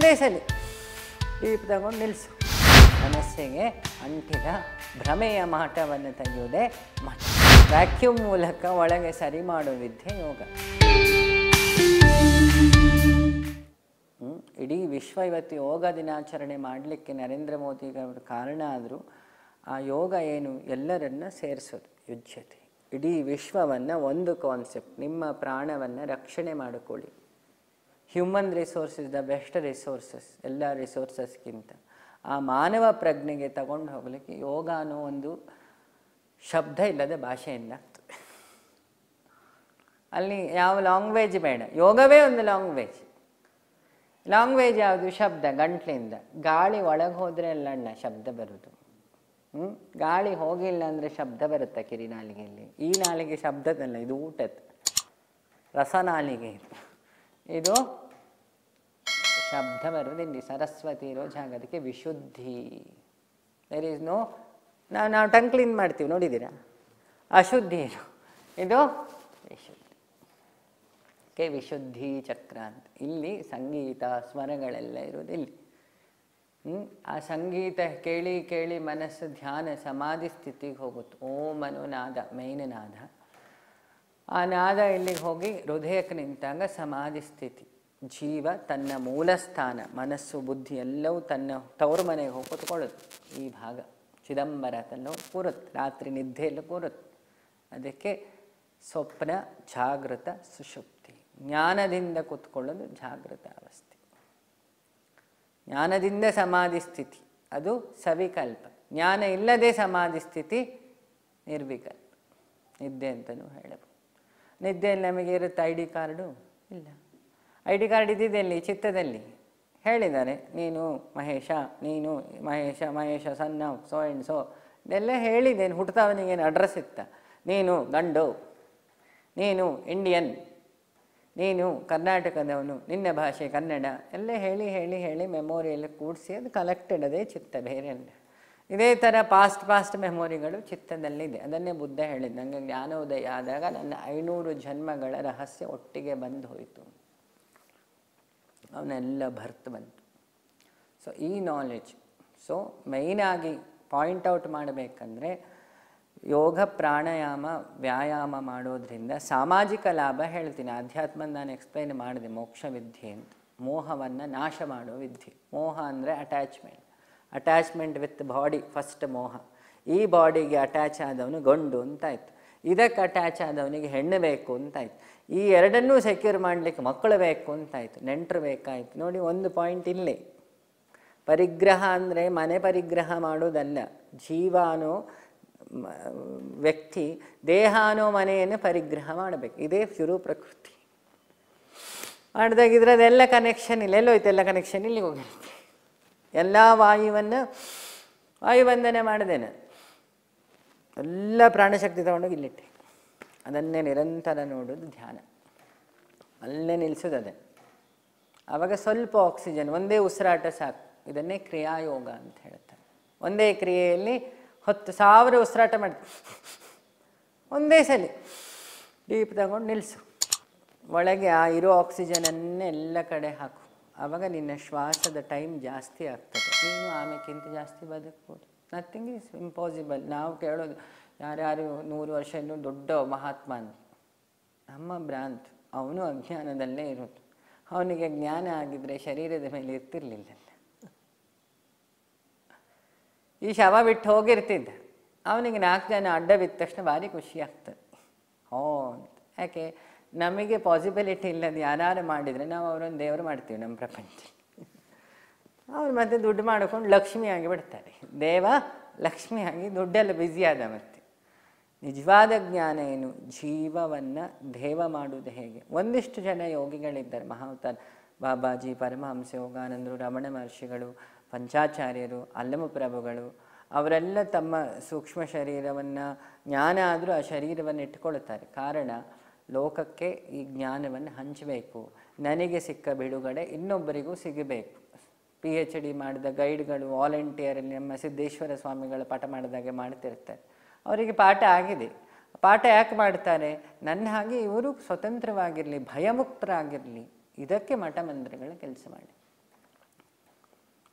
ಒಂದೇ ಸಲ ಡೀಪ್ ತಗೊಂಡು ನಿಲ್ಲಿಸು ಮನಸ್ಸಿಗೆ ಅಂಟಿದ ಭ್ರಮೆಯ ಮಾಟವನ್ನು ತೆಗೆಯುವುದೇ ಮಠ ವ್ಯಾಕ್ಯೂಮ್ ಮೂಲಕ ಒಳಗೆ ಸರಿ ಮಾಡೋ ವಿದ್ಯೆ ಯೋಗ ಹ್ಮ್? ಇಡೀ ವಿಶ್ವ ಇವತ್ತು ಯೋಗ ದಿನಾಚರಣೆ ಮಾಡಲಿಕ್ಕೆ ನರೇಂದ್ರ ಮೋದಿಗವರು ಕಾರಣ ಆದರೂ ಆ ಯೋಗ ಏನು ಎಲ್ಲರನ್ನ ಸೇರಿಸೋದು ಯುಜ್ಯತೆ ಇಡೀ ವಿಶ್ವವನ್ನು ಒಂದು ಕಾನ್ಸೆಪ್ಟ್ ನಿಮ್ಮ ಪ್ರಾಣವನ್ನು ರಕ್ಷಣೆ ಮಾಡಿಕೊಳ್ಳಿ human resource is the best resources ಎಲ್ಲ ರಿಸೋರ್ಸಸ್ಗಿಂತ ಆ ಮಾನವ ಪ್ರಜ್ಞೆಗೆ ತಗೊಂಡು ಹೋಗಲಿಕ್ಕೆ ಯೋಗ ಅನ್ನೋ ಒಂದು ಶಬ್ದ ಇಲ್ಲದ ಭಾಷೆಯಿಂದ ಆಗ್ತದೆ ಅಲ್ಲಿ ಯಾವ ಲ್ಯಾಂಗ್ವೇಜ್ ಬೇಡ ಯೋಗವೇ ಒಂದು ಲ್ಯಾಂಗ್ವೇಜ್ ಲ್ಯಾಂಗ್ವೇಜ್ ಯಾವುದು ಶಬ್ದ ಗಂಟ್ಲಿಂದ ಗಾಳಿ ಒಳಗೆ ಹೋದರೆ ಅಲ್ಲಣ್ಣ ಶಬ್ದ ಬರೋದು ಹ್ಞೂ ಗಾಳಿ ಹೋಗಿಲ್ಲ ಅಂದರೆ ಶಬ್ದ ಬರುತ್ತೆ ಕಿರಿ ನಾಲಿಗೆಯಲ್ಲಿ ಈ ನಾಲಿಗೆ ಶಬ್ದದಲ್ಲ ಇದು ಊಟದ ರಸನಾಲಿಗೆ ಇದು ಇದು ಶಬ್ದ ಬರುವುದಿಲ್ಲ ಸರಸ್ವತಿ ಇರೋ ಜಾಗದಕ್ಕೆ ವಿಶುದ್ಧಿ ದೇರ್ ಈಸ್ ನೋ ನಾವು ನಾವು ಟಂಗ್ ಕ್ಲೀನ್ ಮಾಡ್ತೀವಿ ನೋಡಿದ್ದೀರಾ ಅಶುದ್ಧಿ ಇದು ಇದು ವಿಶುದ್ಧಿ ಕೆ ವಿಶುದ್ಧಿ ಚಕ್ರ ಅಂತ ಇಲ್ಲಿ ಸಂಗೀತ ಸ್ವರಗಳೆಲ್ಲ ಇರೋದು ಇಲ್ಲಿ ಹ್ಮ್? ಆ ಸಂಗೀತ ಕೇಳಿ ಕೇಳಿ ಮನಸ್ಸು ಧ್ಯಾನ ಸಮಾಧಿ ಸ್ಥಿತಿಗೆ ಹೋಗುತ್ತೆ ಓಂ ಅನ್ನೋ ನಾದ ಮೇನ್ ನಾದ ಆ ನಾದ ಇಲ್ಲಿಗೆ ಹೋಗಿ ಹೃದಯಕ್ಕೆ ನಿಂತಾಗ ಸಮಾಧಿ ಸ್ಥಿತಿ ಜೀವ ತನ್ನ ಮೂಲ ಸ್ಥಾನ ಮನಸ್ಸು ಬುದ್ಧಿ ಎಲ್ಲವೂ ತನ್ನ ತವರು ಮನೆಗೆ ಹೋಗಿ ಕೂತ್ಕೊಳ್ಳುತ್ತೆ ಈ ಭಾಗ ಚಿದಂಬರದಲ್ಲೂ ಕೂರುತ್ತೆ ರಾತ್ರಿ ನಿದ್ದೆಯಲ್ಲೂ ಕೂರುತ್ತೆ ಅದಕ್ಕೆ ಸ್ವಪ್ನ ಜಾಗೃತ ಸುಷುಪ್ತಿ ಜ್ಞಾನದಿಂದ ಕೂತ್ಕೊಳ್ಳೋದು ಜಾಗೃತ ಅವಸ್ಥೆ ಜ್ಞಾನದಿಂದ ಸಮಾಧಿ ಸ್ಥಿತಿ ಅದು ಸವಿಕಲ್ಪ ಜ್ಞಾನ ಇಲ್ಲದೆ ಸಮಾಧಿ ಸ್ಥಿತಿ ನಿರ್ವಿಕಲ್ಪ ನಿದ್ದೆ ಅಂತಲೂ ಹೇಳಬಹುದು ನಿದ್ದೆಯಲ್ಲಿ ನಮಗೆ ಇರುತ್ತೆ ಐ ಡಿ ಕಾರ್ಡು ಇಲ್ಲ ಐ ಡಿ ಕಾರ್ಡ್ ಇದ್ದಿದೆ ಎಲ್ಲಿ ಚಿತ್ತದಲ್ಲಿ ಹೇಳಿದ್ದಾರೆ ನೀನು ಮಹೇಶ ನೀನು ಮಹೇಶ ಮಹೇಶ ಸಣ್ಣ ಸೋ ಆ್ಯಂಡ್ ಸೋ ಇದೆಲ್ಲ ಹೇಳಿದ್ದೇನೆ ಹುಟ್ಟುತ್ತವನಿಗೇನು ಅಡ್ರೆಸ್ ಇತ್ತ ನೀನು ಗಂಡು ನೀನು ಇಂಡಿಯನ್ ನೀನು ಕರ್ನಾಟಕದವನು ನಿನ್ನ ಭಾಷೆ ಕನ್ನಡ ಎಲ್ಲ ಹೇಳಿ ಹೇಳಿ ಹೇಳಿ ಮೆಮೊರಿಯಲ್ಲಿ ಕೂಡಿಸಿ ಅದು ಕಲೆಕ್ಟೆಡ್ ಅದೇ ಚಿತ್ತ ಬೇರೆ ಅಲ್ಲ ಇದೇ ಥರ ಪಾಸ್ಟ್ ಪಾಸ್ಟ್ ಮೆಮೊರಿಗಳು ಚಿತ್ತದಲ್ಲಿದೆ ಅದನ್ನೇ ಬುದ್ಧ ಹೇಳಿದ ನನಗೆ ಜ್ಞಾನೋದಯ ಆದಾಗ ನನ್ನ ಐನೂರು ಜನ್ಮಗಳ ರಹಸ್ಯ ಒಟ್ಟಿಗೆ ಬಂದು ಹೋಯಿತು ಅವನ್ನೆಲ್ಲ ಭರ್ತು ಬಂತು ಸೊ ಈ ನಾಲೆಜ್ ಸೊ ಮೈನಾಗಿ ಪಾಯಿಂಟ್ ಔಟ್ ಮಾಡಬೇಕಂದ್ರೆ ಯೋಗ ಪ್ರಾಣಾಯಾಮ ವ್ಯಾಯಾಮ ಮಾಡೋದ್ರಿಂದ ಸಾಮಾಜಿಕ ಲಾಭ ಹೇಳ್ತೀನಿ ಅಧ್ಯಾತ್ಮ ನಾನು ಎಕ್ಸ್ಪ್ಲೈನ್ ಮಾಡಿದೆ ಮೋಕ್ಷ ವಿದ್ಯೆ ಅಂತ ಮೋಹವನ್ನು ನಾಶ ಮಾಡೋ ವಿದ್ಯೆ ಮೋಹ ಅಂದರೆ attachment attachment with body first ಮೋಹ ಈ ಬಾಡಿಗೆ ಅಟ್ಯಾಚ್ ಆದವನು ಗಂಡು ಅಂತಾಯ್ತು ಇದಕ್ಕೆ ಅಟ್ಯಾಚ್ ಆದವನಿಗೆ ಹೆಣ್ಣು ಬೇಕು ಅಂತಾಯ್ತು ಈ ಎರಡನ್ನೂ ಸೆಕ್ಯೂರ್ ಮಾಡಲಿಕ್ಕೆ ಮಕ್ಕಳು ಬೇಕು ಅಂತಾಯ್ತು ನೆಂಟರು ಬೇಕಾಯ್ತು ನೋಡಿ ಒಂದು ಪಾಯಿಂಟ್ ಇಲ್ಲೇ ಪರಿಗ್ರಹ ಅಂದರೆ ಮನೆ ಪರಿಗ್ರಹ ಮಾಡೋದಲ್ಲ ಜೀವ ಅನ್ನೋ ಮ- ವ್ಯಕ್ತಿ ದೇಹ ಅನ್ನೋ ಮನೆಯನ್ನು ಪರಿಗ್ರಹ ಮಾಡಬೇಕು ಇದೇ ಶುರು ಪ್ರಕೃತಿ ಮಾಡಿದಾಗಿದ್ರೆ ಅದೆಲ್ಲ ಕನೆಕ್ಷನ್ ಇಲ್ಲ ಎಲ್ಲೋಯ್ತು ಎಲ್ಲ ಕನೆಕ್ಷನ್ ಇಲ್ಲಿಗೆ ಹೋಗಿರುತ್ತೆ ಎಲ್ಲ ವಾಯುವನ್ನು ವಾಯುವಂದನೆ ಮಾಡಿದೆ ಎಲ್ಲ ಪ್ರಾಣಶಕ್ತಿ ತಗೊಂಡೋಗಿ ಇಲ್ಲಿಟ್ಟೆ ಅದನ್ನೇ ನಿರಂತರ ನೋಡೋದು ಧ್ಯಾನ ಅಲ್ಲೇ ನಿಲ್ಲಿಸೋದು ಅದೇ ಆವಾಗ ಸ್ವಲ್ಪ ಆಕ್ಸಿಜನ್ ಒಂದೇ ಉಸಿರಾಟ ಸಾಕು ಇದನ್ನೇ ಕ್ರಿಯಾಯೋಗ ಅಂತ ಹೇಳ್ತಾರೆ ಒಂದೇ ಕ್ರಿಯೆಯಲ್ಲಿ ಹತ್ತು ಸಾವಿರ ಉಸಿರಾಟ ಮಾಡಿ ಒಂದೇ ಸಲ ಡೀಪ್ ತಗೊಂಡು ನಿಲ್ಲಿಸು ಒಳಗೆ ಆ ಇರೋ ಆಕ್ಸಿಜನನ್ನೇ ಎಲ್ಲ ಕಡೆ ಹಾಕು ಆವಾಗ ನಿನ್ನ ಶ್ವಾಸದ ಟೈಮ್ ಜಾಸ್ತಿ ಆಗ್ತದೆ ನೀನು ಆಮೇಕ್ಕಿಂತ ಜಾಸ್ತಿ ಬದುಕ್ಬೋದು ನಥಿಂಗ್ ಈಸ್ ಇಂಪಾಸಿಬಲ್ ನಾವು ಕೇಳೋದು ಯಾರ್ಯಾರು ನೂರು ವರ್ಷ ಇನ್ನೂ ದೊಡ್ಡ ಮಹಾತ್ಮ ಅಂತ ನಮ್ಮ ಭ್ರಾಂತ್ ಅವನು ಅಜ್ಞಾನದಲ್ಲೇ ಇರೋದು ಅವನಿಗೆ ಜ್ಞಾನ ಆಗಿದ್ರೆ ಶರೀರದ ಮೇಲೆ ಇರ್ತಿರ್ಲಿಲ್ಲ ಈ ಶವ ಬಿಟ್ಟು ಹೋಗಿರ್ತಿದ್ದ ಅವನಿಗೆ ನಾಲ್ಕು ಜನ ಅಡ್ಡ ಬಿದ್ದ ತಕ್ಷಣ ಭಾರಿ ಖುಷಿ ಆಗ್ತದೆ ಹೋ ಅಂತ ಯಾಕೆ ನಮಗೆ ಪಾಸಿಬಿಲಿಟಿ ಇಲ್ಲದ ಯಾರು ಮಾಡಿದರೆ ನಾವು ಅವರೊಂದು ದೇವರು ಮಾಡ್ತೀವಿ ನಮ್ಮ ಪ್ರಪಂಚ ಅವ್ರು ಮತ್ತೆ ದುಡ್ಡು ಮಾಡ್ಕೊಂಡು ಲಕ್ಷ್ಮಿಯಾಗಿ ಬಿಡ್ತಾರೆ ದೇವ ಲಕ್ಷ್ಮಿಯಾಗಿ ದುಡ್ಡೆಲ್ಲ ಬ್ಯುಸಿ ಆದ ಮತ್ತೆ ನಿಜವಾದ ಜ್ಞಾನ ಏನು ಜೀವವನ್ನು ದೇವ ಮಾಡುವುದು ಹೇಗೆ ಒಂದಿಷ್ಟು ಜನ ಯೋಗಿಗಳಿದ್ದಾರೆ ಮಹಾವತಾರ ಬಾಬಾಜಿ ಪರಮಹಂಸ ಯೋಗಾನಂದರು ರಮಣ ಮಹರ್ಷಿಗಳು ಪಂಚಾಚಾರ್ಯರು ಅಲ್ಲಮಪ್ರಭುಗಳು ಅವರೆಲ್ಲ ತಮ್ಮ ಸೂಕ್ಷ್ಮ ಶರೀರವನ್ನು ಜ್ಞಾನ ಆದರೂ ಆ ಶರೀರವನ್ನು ಇಟ್ಕೊಳ್ತಾರೆ ಕಾರಣ ಲೋಕಕ್ಕೆ ಈ ಜ್ಞಾನವನ್ನು ಹಂಚಬೇಕು ನನಗೆ ಸಿಕ್ಕ ಬಿಡುಗಡೆ ಇನ್ನೊಬ್ಬರಿಗೂ ಸಿಗಬೇಕು ಪಿ ಎಚ್ ಡಿ ಮಾಡಿದ ಗೈಡ್ಗಳು ವಾಲಂಟಿಯರಲ್ಲಿ ನಮ್ಮ ಸಿದ್ದೇಶ್ವರ ಸ್ವಾಮಿಗಳ ಪಾಠ ಮಾಡಿದಾಗೆ ಮಾಡ್ತಿರ್ತಾರೆ ಅವರಿಗೆ ಪಾಠ ಆಗಿದೆ ಪಾಠ ಯಾಕೆ ಮಾಡ್ತಾರೆ ನನ್ನ ಹಾಗೆ ಇವರು ಸ್ವತಂತ್ರವಾಗಿರಲಿ ಭಯಮುಕ್ತರಾಗಿರಲಿ ಇದಕ್ಕೆ ಮಠ ಮಂದಿರಗಳ ಕೆಲಸ ಮಾಡಿ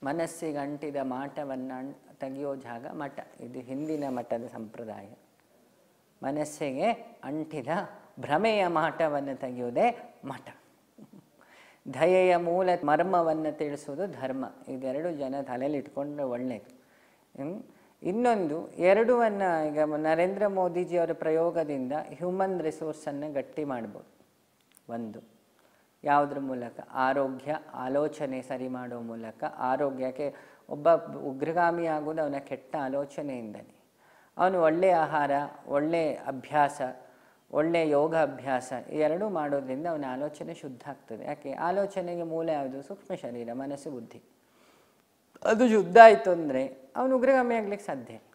ಮನಸ್ಸಿಗೆ ಅಂಟಿದ ಮಾಟವನ್ನು ತೆಗೆಯೋ ಜಾಗ ಮಠ ಇದು ಹಿಂದಿನ ಮಠದ ಸಂಪ್ರದಾಯ ಮನಸ್ಸಿಗೆ ಅಂಟಿದ ಭ್ರಮೆಯ ಮಾಟವನ್ನು ತೆಗೆಯೋದೇ ಮಠ ದಯೆಯ ಮೂಲ ಮರ್ಮವನ್ನು ತಿಳಿಸೋದು ಧರ್ಮ ಇದೆರಡು ಜನ ತಲೆಯಲ್ಲಿ ಇಟ್ಕೊಂಡ್ರೆ ಒಳ್ಳೆಯದು ಹ್ಮ್? ಇನ್ನೊಂದು ಎರಡೂವನ್ನು ಈಗ ನರೇಂದ್ರ ಮೋದಿಜಿಯವರ ಪ್ರಯೋಗದಿಂದ ಹ್ಯೂಮನ್ ರಿಸೋರ್ಸನ್ನು ಗಟ್ಟಿ ಮಾಡ್ಬೋದು ಒಂದು ಯಾವುದ್ರ ಮೂಲಕ ಆರೋಗ್ಯ ಆಲೋಚನೆ ಸರಿ ಮಾಡೋ ಮೂಲಕ ಆರೋಗ್ಯಕ್ಕೆ ಒಬ್ಬ ಉಗ್ರಗಾಮಿ ಆಗೋದು ಅವನ ಕೆಟ್ಟ ಆಲೋಚನೆಯಿಂದನೇ ಅವನು ಒಳ್ಳೆಯ ಆಹಾರ ಒಳ್ಳೆಯ ಅಭ್ಯಾಸ ಒಳ್ಳೆಯ ಯೋಗ ಅಭ್ಯಾಸ ಈ ಎರಡೂ ಮಾಡೋದ್ರಿಂದ ಅವನ ಆಲೋಚನೆ ಶುದ್ಧ ಆಗ್ತದೆ ಯಾಕೆ ಆಲೋಚನೆಗೆ ಮೂಲ ಯಾವುದು ಸೂಕ್ಷ್ಮ ಶರೀರ ಮನಸ್ಸು ಬುದ್ಧಿ ಅದು ಶುದ್ಧ ಆಯಿತು ಅಂದರೆ ಅವನು ಉಗ್ರಗಾಮಿ ಆಗ್ಲಿಕ್ಕೆ ಸಾಧ್ಯ ಇಲ್ಲ.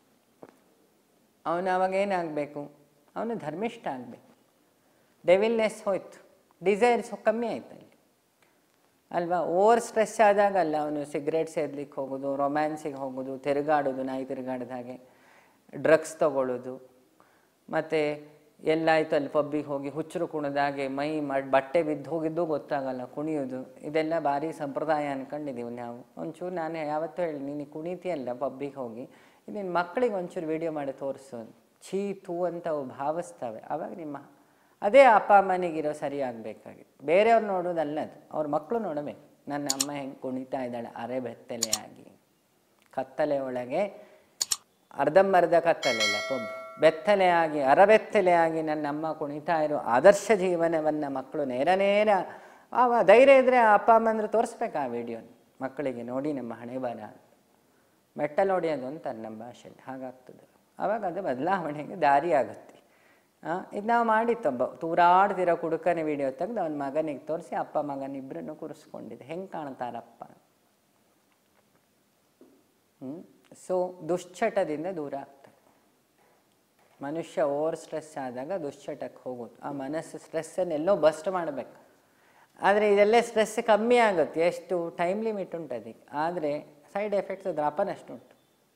ಅವನು ಅವಾಗ ಏನಾಗಬೇಕು ಅವನು ಧರ್ಮಿಷ್ಠ ಆಗಬೇಕು ಡೆವಿಲ್ನೆಸ್ ಹೋಯ್ತು ಡಿಸೈರ್ಸ್ ಕಮ್ಮಿ ಆಯ್ತು ಅಲ್ಲಿ ಅಲ್ವಾ ಓವರ್ ಸ್ಟ್ರೆಸ್ ಆದಾಗ ಅಲ್ಲ ಅವನು ಸಿಗರೇಟ್ ಸೇದ್ಲಿಕ್ಕೆ ಹೋಗೋದು ರೊಮ್ಯಾನ್ಸಿಗೆ ಹೋಗೋದು ತಿರುಗಾಡೋದು ನಾಯಿ ತಿರುಗಾಡಿದ ಹಾಗೆ ಡ್ರಗ್ಸ್ ತಗೊಳ್ಳೋದು ಮತ್ತು ಎಲ್ಲಾಯ್ತು ಅಲ್ಲಿ ಪಬ್ಬಿಗೆ ಹೋಗಿ ಹುಚ್ಚರು ಕುಣಿದಾಗೆ ಮೈ ಮಾಡಿ ಬಟ್ಟೆ ಬಿದ್ದು ಹೋಗಿದ್ದು ಗೊತ್ತಾಗಲ್ಲ ಕುಣಿಯೋದು ಇದೆಲ್ಲ ಭಾರಿ ಸಂಪ್ರದಾಯ ಅನ್ಕೊಂಡಿದ್ದೀವಿ ನಾವು ಒಂಚೂರು ನಾನು ಯಾವತ್ತೂ ಹೇಳಿ ನೀನು ಕುಣಿತೀಯಲ್ಲ ಪಬ್ಬಿಗೆ ಹೋಗಿ ನಿನ್ನ ಮಕ್ಕಳಿಗೆ ಒಂಚೂರು ವಿಡಿಯೋ ಮಾಡಿ ತೋರಿಸು ಛೀ ತೂ ಅಂತ ಅವು ಭಾವಿಸ್ತವೆ ಆವಾಗ ನಿಮ್ಮ ಅದೇ ಅಪ್ಪ ಅಮ್ಮನಿಗಿರೋ ಸರಿ ಆಗಬೇಕಾಗಿ ಬೇರೆಯವ್ರು ನೋಡೋದಲ್ಲ ಅದು ಅವ್ರ ಮಕ್ಕಳು ನೋಡಬೇಕು ನನ್ನ ಅಮ್ಮ ಹೆಂಗೆ ಕುಣಿತಾ ಇದ್ದಾಳೆ ಅರೆ ಬೆತ್ತಲೆಯಾಗಿ ಕತ್ತಲೆ ಒಳಗೆ ಅರ್ಧಂಬರ್ಧ ಕತ್ತಲೆಲ್ಲ ಪೊಬ್ಬು ಬೆತ್ತಲೆಯಾಗಿ ಅರಬೆತ್ತಲೆಯಾಗಿ ನನ್ನ ಅಮ್ಮ ಕುಣಿತಾ ಇರೋ ಆದರ್ಶ ಜೀವನವನ್ನು ಮಕ್ಕಳು ನೇರ ನೇರ ಆ ಧೈರ್ಯ ಇದ್ದರೆ ಅಪ್ಪ ಅಮ್ಮಂದ್ರೆ ತೋರಿಸ್ಬೇಕು ಆ ವಿಡಿಯೋನ ಮಕ್ಕಳಿಗೆ ನೋಡಿ ನಮ್ಮ ಹಣೆ ಬರ ಅಂತ ಮೆಟ್ಟಲು ಹೊಡೆಯೋದು ಅಂತಾರೆ ನಮ್ಮ ಭಾಷೆಯಲ್ಲಿ ಹಾಗಾಗ್ತದೆ ಆವಾಗ ಅದು ಬದಲಾವಣೆಗೆ ದಾರಿ ಆಗುತ್ತೆ ಇದು ನಾವು ಮಾಡಿತ್ತೊಬ್ಬ ತೂರಾಡ್ತಿರೋ ಕುಡುಕನ ವಿಡಿಯೋ ತೆಗೆದು ಅವನ ಮಗನಿಗೆ ತೋರಿಸಿ ಅಪ್ಪ ಮಗನ ಇಬ್ಬರನ್ನು ಕೂರಿಸ್ಕೊಂಡಿದ್ದೆ ಹೆಂಗೆ ಕಾಣ್ತಾರಪ್ಪ ಹ್ಞೂ ಸೊ ದುಶ್ಚಟದಿಂದ ದೂರ ಆಗ್ತದೆ ಮನುಷ್ಯ ಓವರ್ ಸ್ಟ್ರೆಸ್ ಆದಾಗ ದುಶ್ಚಟಕ್ಕೆ ಹೋಗೋದು ಆ ಮನಸ್ಸು ಸ್ಟ್ರೆಸ್ಸನ್ನೆಲ್ಲೋ ಬಸ್ಟ್ ಮಾಡಬೇಕು ಆದರೆ ಇದೆಲ್ಲ ಸ್ಟ್ರೆಸ್ ಕಮ್ಮಿ ಆಗುತ್ತೆ ಎಷ್ಟು ಟೈಮ್ ಲಿಮಿಟ್ ಉಂಟು ಅದಕ್ಕೆ ಆದರೆ ಸೈಡ್ ಎಫೆಕ್ಟ್ಸ್ ಅದ್ರ ಅಪನಷ್ಟುಂಟು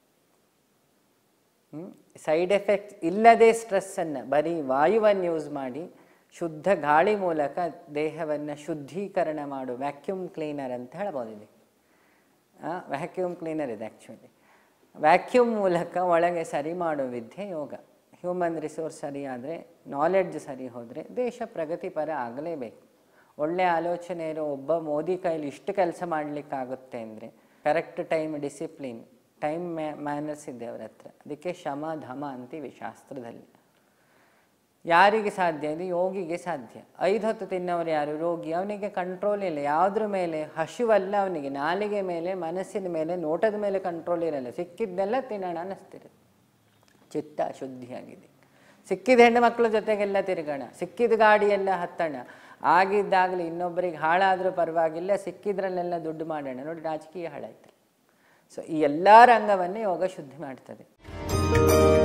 ಸೈಡ್ ಎಫೆಕ್ಟ್ಸ್ ಇಲ್ಲದೆ ಸ್ಟ್ರೆಸ್ಸನ್ನು ಬರೀ ವಾಯುವನ್ನು ಯೂಸ್ ಮಾಡಿ ಶುದ್ಧ ಗಾಳಿ ಮೂಲಕ ದೇಹವನ್ನು ಶುದ್ಧೀಕರಣ ಮಾಡು ವ್ಯಾಕ್ಯೂಮ್ ಕ್ಲೀನರ್ ಅಂತ ಹೇಳ್ಬೋದು ಇದಕ್ಕೆ ವ್ಯಾಕ್ಯೂಮ್ ಕ್ಲೀನರ್ ಇದೆ ಆ್ಯಕ್ಚುಲಿ ವ್ಯಾಕ್ಯೂಮ್ ಮೂಲಕ ಒಳಗೆ ಸರಿ ಮಾಡೋ ವಿದ್ಯೆ ಯೋಗ ಹ್ಯೂಮನ್ ರಿಸೋರ್ಸ್ ಸರಿ ಆದರೆ ನಾಲೆಡ್ಜ್ ಸರಿ ಹೋದರೆ ದೇಶ ಪ್ರಗತಿಪರ ಆಗಲೇಬೇಕು ಒಳ್ಳೆ ಆಲೋಚನೆ ಇರೋ ಒಬ್ಬ ಮೋದಿ ಕೈಲಿ ಇಷ್ಟು ಕೆಲಸ ಮಾಡಲಿಕ್ಕಾಗುತ್ತೆ ಅಂದರೆ correct time discipline time manners ಇದೆ ಅವ್ರ ಹತ್ರ ಅದಕ್ಕೆ ಶಮ ಧಮ ಅಂತೀವಿ ಶಾಸ್ತ್ರದಲ್ಲಿ ಯಾರಿಗೆ ಸಾಧ್ಯ ಇದು ಯೋಗಿಗೆ ಸಾಧ್ಯ ಐದು ಹೊತ್ತು ತಿನ್ನೋರು ಯಾರು ರೋಗಿ ಅವನಿಗೆ ಕಂಟ್ರೋಲ್ ಇಲ್ಲ ಯಾವುದ್ರ ಮೇಲೆ ಹಸಿವಲ್ಲ ಅವನಿಗೆ ನಾಲಿಗೆ ಮೇಲೆ ಮನಸ್ಸಿನ ಮೇಲೆ ನೋಟದ ಮೇಲೆ ಕಂಟ್ರೋಲ್ ಇರಲ್ಲ ಸಿಕ್ಕಿದ್ದೆಲ್ಲ ತಿನ್ನೋಣ ಅನ್ನಿಸ್ತಿರುತ್ತೆ ಚಿತ್ತ ಶುದ್ಧಿಯಾಗಿದೆ ಸಿಕ್ಕಿದ ಹೆಣ್ಣು ಮಕ್ಕಳ ಜೊತೆಗೆಲ್ಲ ತಿರುಗೋಣ ಸಿಕ್ಕಿದ ಗಾಡಿಯೆಲ್ಲ ಹತ್ತೋಣ ಆಗಿದ್ದಾಗಲಿ ಇನ್ನೊಬ್ಬರಿಗೆ ಹಾಳಾದರೂ ಪರವಾಗಿಲ್ಲ ಸಿಕ್ಕಿದ್ರಲ್ಲೆಲ್ಲ ದುಡ್ಡು ಮಾಡೋಣ ನೋಡಿ ರಾಜಕೀಯ ಹಾಳಾಯ್ತು ಸೊ ಈ ಎಲ್ಲ ರಂಗವನ್ನೇ ಯೋಗ ಶುದ್ಧಿ ಮಾಡ್ತದೆ